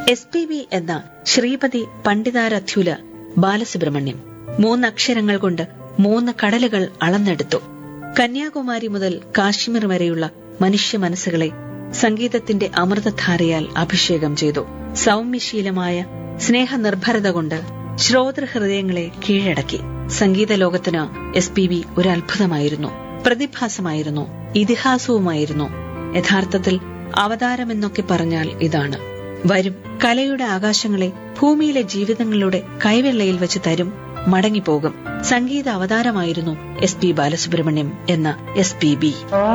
S P B എന്ന ശ്രീപതി പണ്ഡിതാരഥ്യുല ബാലസുബ്രഹ്മണ്യം മൂന്നക്ഷരങ്ങൾ കൊണ്ട് മൂന്ന് കടലുകൾ അളന്നെടുത്തു കന്യാകുമാരി മുതൽ കാശ്മീർ വരെയുള്ള മനുഷ്യ മനസ്സുകളെ സംഗീതത്തിന്റെ അമൃതധാരയാൽ അഭിഷേകം ചെയ്തു സൗമ്യശീലമായ സ്നേഹനിർഭരത കൊണ്ട് ശ്രോതൃഹൃദയങ്ങളെ കീഴടക്കി സംഗീത ലോകത്തിന് എസ് പി ബി ഒരു അത്ഭുതമായിരുന്നു പ്രതിഭാസമായിരുന്നു ഇതിഹാസവുമായിരുന്നു യഥാർത്ഥത്തിൽ അവതാരമെന്നൊക്കെ പറഞ്ഞാൽ ഇതാണ് വരും കലയുടെ ആകാശങ്ങളെ ഭൂമിയിലെ ജീവിതങ്ങളുടെ കൈവെള്ളയിൽ വെച്ച് തരും മടങ്ങിപ്പോകും സംഗീത അവതാരമായിരുന്നു എസ് പി ബാലസുബ്രഹ്മണ്യം എന്ന എസ് പി ബി